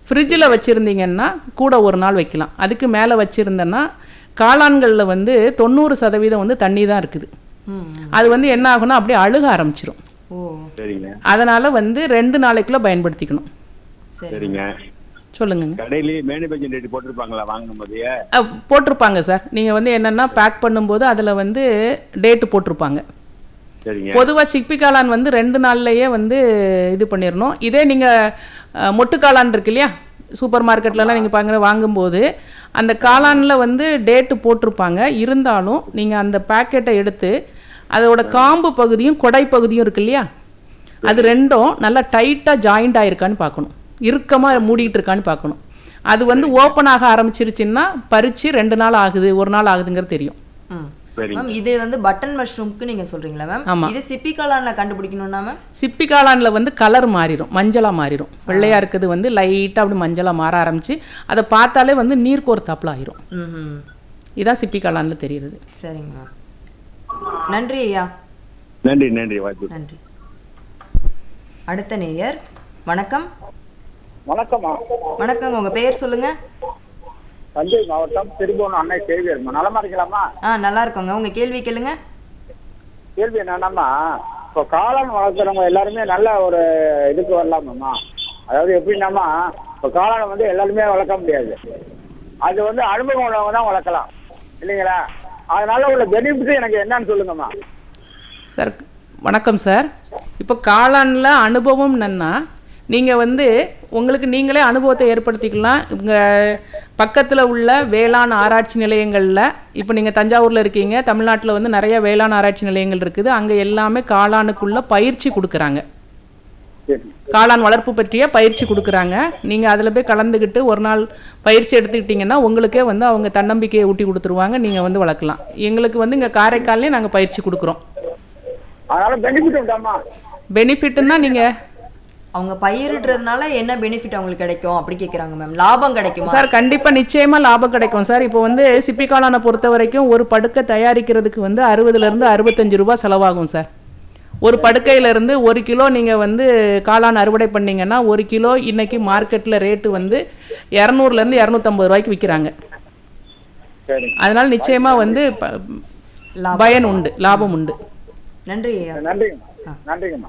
ஃப்ரிட்ஜில் வச்சுருந்தீங்கன்னா கூட ஒரு நாள் வைக்கலாம் அதுக்கு மேலே வச்சுருந்தேன்னா காளான்களில் வந்து தொண்ணூறு சதவீதம் வந்து தண்ணி தான் இருக்குது ம் அது வந்து என்ன ஆகும்னா அப்படியே அழுக ஆரம்பிச்சிரும் ஓ சரிங்க அதனால் வந்து ரெண்டு நாளைக்குள்ளே பயன்படுத்திக்கணும் சரி சரிங்க சொல்லுங்கங்க கடையிலேயே மேனுபேக்சர் ரேட் போட்டிருப்பாங்களா வாங்கும் போதே அஹ், போட்டிருப்பாங்க சார் நீங்கள் வந்து என்னென்னா பேக் பண்ணும்போது அதில் வந்து டேட்டு போட்டிருப்பாங்க சரிங்க பொதுவாக சிப்பி காளான் வந்து ரெண்டு நாள்லயே வந்து இது பண்ணிடணும் இதே நீங்கள் மொட்டு காளான் இருக்கு இல்லையா சூப்பர் மார்க்கெட்லலாம் நீங்கள் பாங்க வாங்கும்போது அந்த காளானில் வந்து டேட்டு போட்டிருப்பாங்க இருந்தாலும் நீங்கள் அந்த பேக்கெட்டை எடுத்து அதோட காம்பு பகுதியும் கொடை பகுதியும் இருக்கு இல்லையா அது ரெண்டும் நல்லா டைட்டாக ஜாயிண்ட் ஆயிருக்கான்னு பார்க்கணும் இறுக்கமாக மூடிட்டு இருக்கான்னு பார்க்கணும் அது வந்து ஓப்பன் ஆக ஆரம்பிச்சிருச்சுன்னா பறிச்சு ரெண்டு நாள் ஆகுது ஒரு நாள் ஆகுதுங்கிறது தெரியும் ம் சரிங்க மேம் இது வந்து பட்டன் மஷ்ரூம்க்கு நீங்க சொல்றீங்களா மேம் ஆமா. இது சிப்பி காளான்ல கண்டுபிடிக்கணும்னா மேம் சிப்பி காளானில் வந்து கலர் மாறிடும் மஞ்சளாக மாறிடும் வெள்ளையாக இருக்குது வந்து லைட்டாக அப்படி மஞ்சளாக மாற ஆரம்பிச்சு அதை பார்த்தாலே வந்து நீர் கோர்த்தாப்புல ஆயிரும் ம் இதான் சிப்பி காளானில் தெரியுது சரிங்க மேம் நன்றி ஐயா நன்றி நன்றி வாய்ப்பு நன்றி அடுத்த நேயர் வணக்கம் வணக்கம்மா வணக்கங்க உங்க பெயர் சொல்லுங்க தஞ்சை மாவட்டம் திருபுவனம் அன்னை சேவியர்மா நலமா இருக்கலாமா ஆ நல்லா இருக்கோங்க உங்க கேள்வி கேளுங்க கேள்வி என்னன்னாமா இப்போ காளான் வளர்க்குறவங்க எல்லாருமே நல்ல ஒரு இதுக்கு வரலாமாம்மா அதாவது எப்படின்னாமா இப்போ காளானை வந்து எல்லாருமே வளர்க்க முடியாது அது வந்து அனுபவம் உள்ளவங்க தான் வளர்க்கலாம் இல்லைங்களா அதனால உள்ள பெனிஃபிட் எனக்கு என்னன்னு சொல்லுங்கம்மா சார் வணக்கம் சார் இப்போ காளானில் அனுபவம் என்னன்னா நீங்கள் வந்து உங்களுக்கு நீங்களே அனுபவத்தை ஏற்படுத்திக்கலாம் இங்கே பக்கத்தில் உள்ள வேளாண் ஆராய்ச்சி நிலையங்களில் இப்போ நீங்கள் தஞ்சாவூரில் இருக்கீங்க தமிழ்நாட்டில் வந்து நிறைய வேளாண் ஆராய்ச்சி நிலையங்கள் இருக்குது அங்கே எல்லாமே காளானுக்குள்ள பயிற்சி கொடுக்குறாங்க சரி காளான் வளர்ப்பு பற்றிய பயிற்சி கொடுக்குறாங்க நீங்கள் அதில் போய் கலந்துக்கிட்டு ஒரு நாள் பயிற்சி எடுத்துக்கிட்டிங்கன்னா உங்களுக்கே வந்து அவங்க தன்னம்பிக்கையை ஊட்டி கொடுத்துருவாங்க நீங்கள் வந்து வளர்க்கலாம் எங்களுக்கு வந்து இங்கே காரைக்கால்லேயே நாங்கள் பயிற்சி கொடுக்குறோம் அதனால பெனிஃபிட் உண்டாம்மா பெனிஃபிட்டுன்னா நீங்கள் அவங்க பயிரிடுறதுனால என்ன பெனிஃபிட் அவங்களுக்கு கிடைக்கும் அப்படி கேக்குறாங்க மேம் லாபம் கிடைக்குமா சார் கண்டிப்பாக நிச்சயமாக லாபம் கிடைக்கும் சார் இப்போ வந்து சிப்பி காளானை பொறுத்த வரைக்கும் ஒரு படுக்கை தயாரிக்கிறதுக்கு வந்து அறுபதுலேருந்து அறுபத்தஞ்சு ரூபாய் செலவாகும் சார் ஒரு படுக்கையிலேருந்து ஒரு கிலோ நீங்கள் வந்து காளான் அறுவடை பண்ணீங்கன்னா ஒரு கிலோ இன்னைக்கு மார்க்கெட்டில் ரேட்டு வந்து இரநூறுலேருந்து இரநூத்தம்பது ரூபாய்க்கு விற்கிறாங்க சரி அதனால நிச்சயமாக வந்து ப- லாபம். பயன் உண்டு லாபம் உண்டு நன்றி ஐயா நன்றிங்கம்மா நன்றிங்கம்மா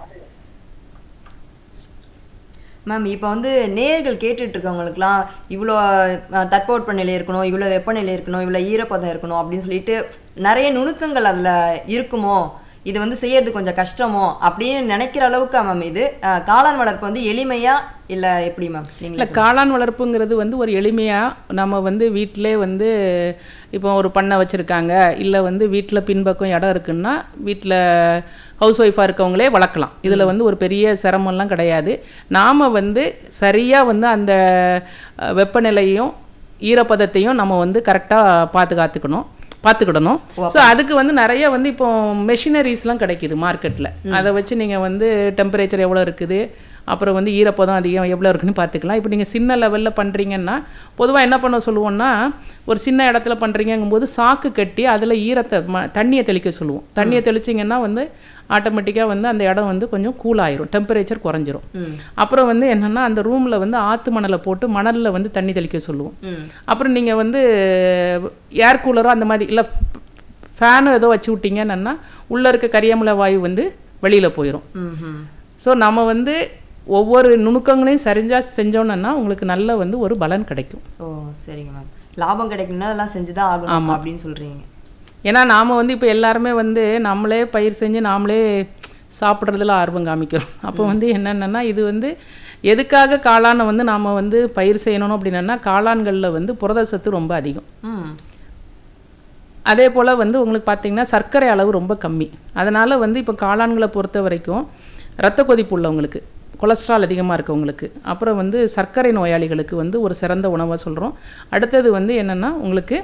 மேம் இப்போ வந்து நேயர்கள் கேட்டுட்டு இருக்கவங்களுக்குலாம் இவ்வளோ அஹ், தட்பவெப்ப நிலை இருக்கணும் இவ்வளோ வெப்பநிலை இருக்கணும் இவ்வளோ ஈரப்பதம் இருக்கணும் அப்படின்னு சொல்லிட்டு நிறைய நுணுக்கங்கள் அதில் இருக்குமோ இது வந்து செய்யறது கொஞ்சம் கஷ்டமோ அப்படின்னு நினைக்கிற அளவுக்கு மேம் இது அஹ், காளான் வளர்ப்பு வந்து எளிமையா இல்லை எப்படி மேம் இல்லை நீங்க காளான் வளர்ப்புங்கிறது வந்து ஒரு எளிமையாக நம்ம வந்து வீட்டிலே வந்து இப்போ ஒரு பண்ணை வச்சுருக்காங்க இல்லை வந்து வீட்டில் பின்பக்கம் இடம் இருக்குன்னா வீட்டில் ஹவுஸ் ஒய்ஃபாக இருக்கவங்களே வளர்க்கலாம் இதில் வந்து ஒரு பெரிய சிரமம்லாம் கிடையாது நாம் வந்து சரியாக வந்து அந்த அஹ், வெப்பநிலையும் ஈரப்பதத்தையும் நம்ம வந்து கரெக்டாக பாதுகாத்துக்கணும் பார்த்துக்கிடணும் ஸோ அதுக்கு வந்து நிறைய வந்து இப்போ மெஷினரிஸ்லாம் கிடைக்குது மார்க்கெட்டில் அதை வச்சு நீங்கள் வந்து டெம்பரேச்சர் எவ்வளோ இருக்குது அப்புறம் வந்து ஈரப்பதம் அதிகம் எவ்வளோ இருக்குன்னு பார்த்துக்கலாம் இப்போ நீங்கள் சின்ன லெவலில் பண்ணுறீங்கன்னா பொதுவாக என்ன பண்ண சொல்லுவோம்னா ஒரு சின்ன இடத்துல பண்ணுறீங்கும்போது சாக்கு கட்டி அதில் ஈரத்தை ம தண்ணியை தெளிக்க சொல்லுவோம் தண்ணியை தெளிச்சிங்கன்னா வந்து ஆட்டோமேட்டிக்காக வந்து அந்த இடம் வந்து கொஞ்சம் கூல் ஆயிரும் டெம்பரேச்சர் குறைஞ்சிரும் அப்புறம் வந்து என்னென்னா அந்த ரூமில் வந்து ஆற்று மணலை போட்டு மணலில் வந்து தண்ணி தெளிக்க சொல்லுவோம் அப்புறம் நீங்கள் வந்து ஏர் கூலரோ அந்த மாதிரி இல்லை ஃபேனோ ஏதோ வச்சு விட்டீங்கன்னா உள்ளே இருக்க கரியமில வாயு வந்து வெளியில் போயிடும் ம் ஸோ நம்ம வந்து ஒவ்வொரு நுணுக்கங்களையும் சரிஞ்சா செஞ்சோன்னா உங்களுக்கு நல்ல வந்து ஒரு பலன் கிடைக்கும் ஓ சரிங்க மேம் லாபம் கிடைக்கும்னா அதெல்லாம் செஞ்சு தான் ஆகணும் அப்படின்னு சொல்றீங்க ஏன்னா நாம் வந்து இப்போ எல்லாருமே வந்து நம்மளே பயிர் செஞ்சு நாமளே சாப்பிட்றதுல ஆர்வம் காமிக்கிறோம் அப்போ வந்து என்னென்னா இது வந்து எதுக்காக காளானை வந்து நாம் வந்து பயிர் செய்யணும் அப்படின்னா காளான்களில் வந்து புரத சத்து ரொம்ப அதிகம் ம் அதே போல் வந்து உங்களுக்கு பார்த்தீங்கன்னா சர்க்கரை அளவு ரொம்ப கம்மி அதனால் வந்து இப்போ காளான்களை பொறுத்த வரைக்கும் இரத்த கொதிப்பு உள்ளவங்களுக்கு கொலஸ்ட்ரால் அதிகமாக இருக்கவங்களுக்கு அப்புறம் வந்து சர்க்கரை நோயாளிகளுக்கு வந்து ஒரு சிறந்த உணவாக சொல்கிறோம் அடுத்தது வந்து என்னென்னா உங்களுக்கு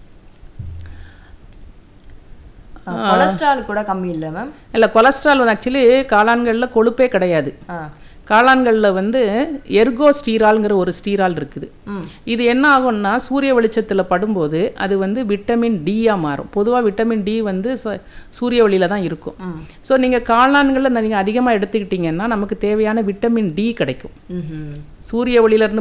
கொலஸ்ட்ரால் கூட கம்மி இல்லை மேம் இல்லை கொலஸ்ட்ரால் வந்து ஆக்சுவலி காளான்களில் கொழுப்பே கிடையாது ஆ காளான்களில் வந்து எர்கோ ஸ்டீரால்ங்கிற ஒரு ஸ்டீரால் இருக்குது இது என்ன ஆகும்னா சூரிய வெளிச்சத்தில் படும்போது அது வந்து விட்டமின் டியாக மாறும் பொதுவாக விட்டமின் டி வந்து ச- சூரிய ஒளியில தான் இருக்கும் ஸோ நீங்கள் காளான்களில் நீங்கள் அதிகமாக எடுத்துக்கிட்டிங்கன்னா நமக்கு தேவையான விட்டமின் டி கிடைக்கும் ம் சூரிய ஒளியிலேருந்து